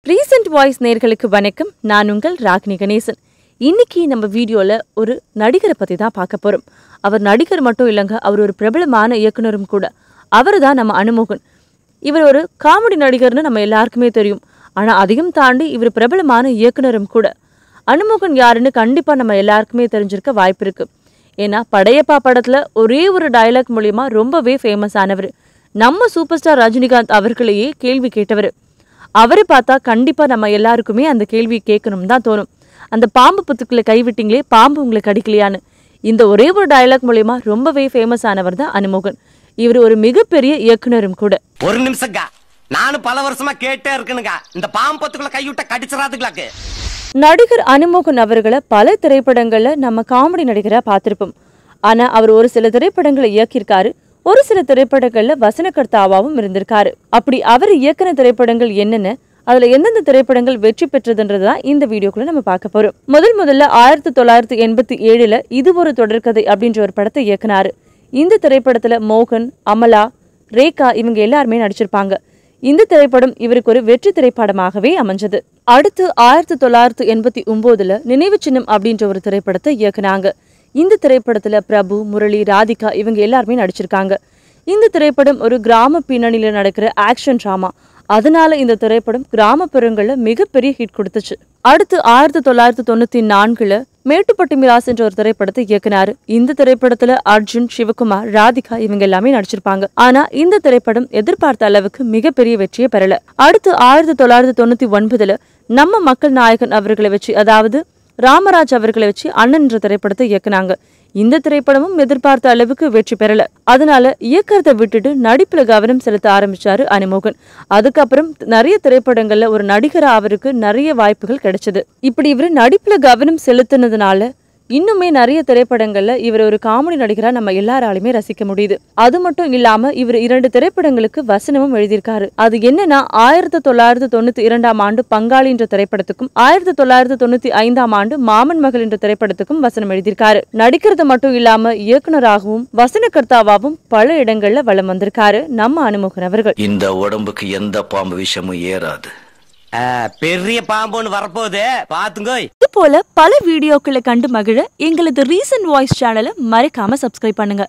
recent voice நேர்களுக்கு வணக்கம் நான் உங்கள் ராகினி கணேசன் இன்னைக்கு நம்ம வீடியோல ஒரு நடிகரை பத்தி தான் பார்க்க போறோம் அவர் நடிகர் மட்டும் இல்லைங்க அவர் ஒரு பிரபலமான இயக்குனரும் கூட அவர் தான் நம்ம அனுமோகன் இவர் ஒரு காமெடி நடிகர்னு நம்ம எல்லாருக்குமே தெரியும் ஆனா அதையும் தாண்டி இவர் பிரபலமான இயக்குனரும் கூட அனுமோகன் யாருன்னு கண்டிப்பா நம்ம எல்லாருக்குமே தெரிஞ்சிருக்க வாய்ப்பு இருக்கு ஏன்னா படையப்பா படத்துல ஒரே ஒரு டயலாக் மூலியமா ரொம்பவே ஃபேமஸ் ஆனவர் நம்ம சூப்பர் ஸ்டார் ரஜினிகாந்த் அவர்களையே கேள்வி கேட்டவர் அவரை பார்த்தா கண்டிப்பா நம்ம எல்லாருக்குமே அந்த கேள்வி கேட்கணும் தான் தோணும் அந்த பாம்பு புத்துக்குள்ள கைவிட்டீங்களே பாம்பு உங்களை கடிக்கலையான்னு இந்த ஒரே ஒரு டயலாக் மூலியமா ரொம்பவே ஃபேமஸ் ஆனவர் தான் அனுமோகன் இவர் ஒரு மிகப்பெரிய இயக்குனரும் கூட ஒரு நிமிஷம்க்கா நானும் பல வருஷமா கேட்டே இருக்கணுங்க இந்த பாம்பத்துக்குள்ள கைவிட்ட கடிச்சிடாதுங்களாக்கு நடிகர் அனுமோகன் அவர்களை பல திரைப்படங்கள்ல நம்ம காமெடி நடிகரா பார்த்திருப்போம் ஆனா அவர் ஒரு சில திரைப்படங்களை இயக்கியிருக்காரு ஒரு சில திரைப்படங்கள்ல வசனகர்த்தாவாவும் இருந்திருக்காரு அப்படி அவர் இயக்குன திரைப்படங்கள் என்னென்ன அதுல எந்தெந்த திரைப்படங்கள் வெற்றி பெற்றதுன்றதுதான் இந்த வீடியோக்குள்ள நம்ம பார்க்க போறோம் முதல் முதல்ல ஆயிரத்தி தொள்ளாயிரத்தி எண்பத்தி ஏழுல இது ஒரு தொடர்கதை அப்படின்ற ஒரு படத்தை இயக்குனாரு இந்த திரைப்படத்துல மோகன் அமலா ரேகா இவங்க எல்லாருமே நடிச்சிருப்பாங்க இந்த திரைப்படம் இவருக்கு ஒரு வெற்றி திரைப்படமாகவே அமைஞ்சது அடுத்து ஆயிரத்தி தொள்ளாயிரத்தி எண்பத்தி ஒன்பதுல நினைவு சின்னம் அப்படின்ற ஒரு திரைப்படத்தை இயக்குனாங்க இந்த திரைப்படத்துல பிரபு முரளி ராதிகா இவங்க எல்லாருமே நடிச்சிருக்காங்க இந்த திரைப்படம் ஒரு கிராம பின்னணியில நடக்கிற ஆக்ஷன் டிராமா அதனால இந்த திரைப்படம் கிராமப்புறங்கள்ல மிகப்பெரிய ஹிட் கொடுத்துச்சு அடுத்து ஆயிரத்தி தொள்ளாயிரத்தி தொண்ணூத்தி நான்குல மேட்டுப்பட்டி மிராஸ் என்ற ஒரு திரைப்படத்தை இயக்குனாரு இந்த திரைப்படத்துல அர்ஜுன் சிவகுமார் ராதிகா இவங்க எல்லாமே நடிச்சிருப்பாங்க ஆனா இந்த திரைப்படம் எதிர்பார்த்த அளவுக்கு மிகப்பெரிய வெற்றியை பெறல அடுத்து ஆயிரத்தி தொள்ளாயிரத்தி தொண்ணூத்தி ஒன்பதுல நம்ம மக்கள் நாயகன் அவர்களை வச்சு அதாவது ராமராஜ் அவர்களை வச்சு அண்ணன் என்ற திரைப்படத்தை இயக்குனாங்க இந்த திரைப்படமும் எதிர்பார்த்த அளவுக்கு வெற்றி பெறல அதனால இயக்கறதை விட்டுட்டு நடிப்புல கவனம் செலுத்த ஆரம்பிச்சாரு அனுமோகன் அதுக்கப்புறம் நிறைய திரைப்படங்கள்ல ஒரு நடிகரா அவருக்கு நிறைய வாய்ப்புகள் கிடைச்சது இப்படி இவர் நடிப்புல கவனம் செலுத்தினதுனால இன்னுமே நிறைய திரைப்படங்கள்ல இவர் ஒரு காமெடி நடிகரா நம்ம எல்லாராலுமே ரசிக்க முடியுது அது மட்டும் இல்லாம இவர் இரண்டு திரைப்படங்களுக்கு வசனமும் எழுதியிருக்காரு அது என்னன்னா ஆயிரத்தி தொள்ளாயிரத்தி தொண்ணூத்தி இரண்டாம் ஆண்டு பங்காளி என்ற திரைப்படத்துக்கும் ஆயிரத்தி தொள்ளாயிரத்தி தொண்ணூத்தி ஐந்தாம் ஆண்டு மாமன் மகள் என்ற திரைப்படத்துக்கும் வசனம் எழுதியிருக்காரு நடிக்கிறது மட்டும் இல்லாம இயக்குனராகவும் வசனகர்த்தாவாகவும் பல இடங்கள்ல வலம் வந்திருக்காரு நம்ம அனுமோகன் அவர்கள் இந்த உடம்புக்கு எந்த பாம்பு விஷமும் ஏறாது ஆ, பெரிய பாம்பு ஒண்ணு வரப்போகுது பாத்துங்கோ இது போல பல வீடியோக்களை கண்டு மகிழ எங்களது ரீசன்ட் வாய்ஸ் சேனலை மறக்காம சப்ஸ்கிரைப் பண்ணுங்க